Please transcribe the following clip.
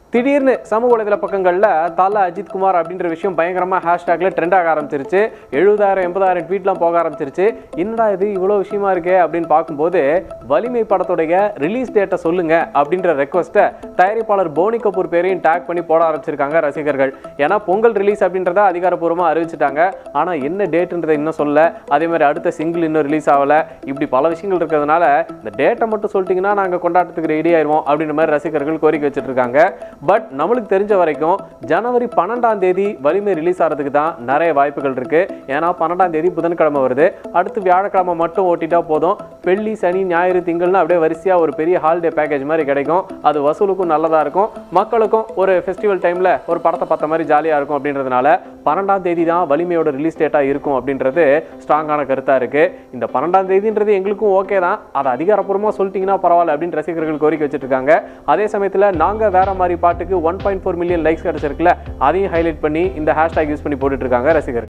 திடீர்னு சமூக வலைதள பக்கங்களில் தல அஜித் குமார் அப்படின்ற விஷயம் பயங்கரமாக ஹேஷ்டேக்ல ட்ரெண்ட் ஆக ஆரம்பிச்சிருச்சு எழுபதாயிரம் எண்பதாயிரம் ட்வீட்லாம் போக ஆரம்பிச்சிருச்சு என்னடா இது இவ்வளோ விஷயமா இருக்கே அப்படின்னு பார்க்கும்போது வலிமை படத்துடைய ரிலீஸ் டேட்டை சொல்லுங்க அப்படின்ற ரெக்வஸ்ட்டை தயாரிப்பாளர் போனி கபூர் பேரையும் டேக் பண்ணி போட ஆரம்பிச்சிருக்காங்க ரசிகர்கள் ஏன்னா பொங்கல் ரிலீஸ் அப்படின்றத அதிகாரப்பூர்வமாக அறிவிச்சிட்டாங்க ஆனால் என்ன டேட்டுன்றதை இன்னும் சொல்ல அதே மாதிரி அடுத்த சிங்கிள் இன்னும் ரிலீஸ் ஆகல இப்படி பல விஷயங்கள் இருக்கிறதுனால இந்த டேட்டை மட்டும் சொல்லிட்டீங்கன்னா நாங்கள் கொண்டாட்டத்துக்கு ரெடி ஆயிடுவோம் அப்படின்ற மாதிரி ரசிகர்கள் கோரிக்கை வச்சுட்டு இருக்காங்க பட் நம்மளுக்கு தெரிஞ்ச வரைக்கும் ஜனவரி பன்னெண்டாம் தேதி வலிமை ரிலீஸ் ஆகிறதுக்கு தான் நிறைய வாய்ப்புகள் இருக்கு ஏன்னா பன்னெண்டாம் தேதி புதன்கிழமை வருது அடுத்து வியாழக்கிழமை மட்டும் ஓட்டிட்டா போதும் வெள்ளி சனி ஞாயிறு திங்கள்னு அப்படியே வரிசையா ஒரு பெரிய ஹாலிடே பேக்கேஜ் மாதிரி கிடைக்கும் அது வசூலுக்கும் நல்லதா இருக்கும் மக்களுக்கும் ஒரு ஃபெஸ்டிவல் டைம்ல ஒரு படத்தை பார்த்த மாதிரி ஜாலியா இருக்கும் அப்படின்றதுனால பன்னெண்டாம் தேதி தான் வலிமையோட ரிலீஸ் டேட்டா இருக்கும் அப்படின்றது ஸ்ட்ராங்கான கருத்தா இருக்கு இந்த பன்னெண்டாம் தேதின்றது எங்களுக்கும் ஓகே தான் அதை அதிகாரப்பூர்வமாக சொல்லிட்டீங்கன்னா பரவாயில்ல அப்படின்னு ரசிகர்கள் கோரிக்கை வச்சுட்டு இருக்காங்க அதே சமயத்தில் நாங்கள் வேற மாதிரி பாட்டுக்கு one point four million likes கிடைச்சிருக்குல்ல அதையும் ஹைலைட் பண்ணி இந்த ஹேஷ்டாக் யூஸ் பண்ணி போட்டுட்டு இருக்காங்க ரசிகர்கள்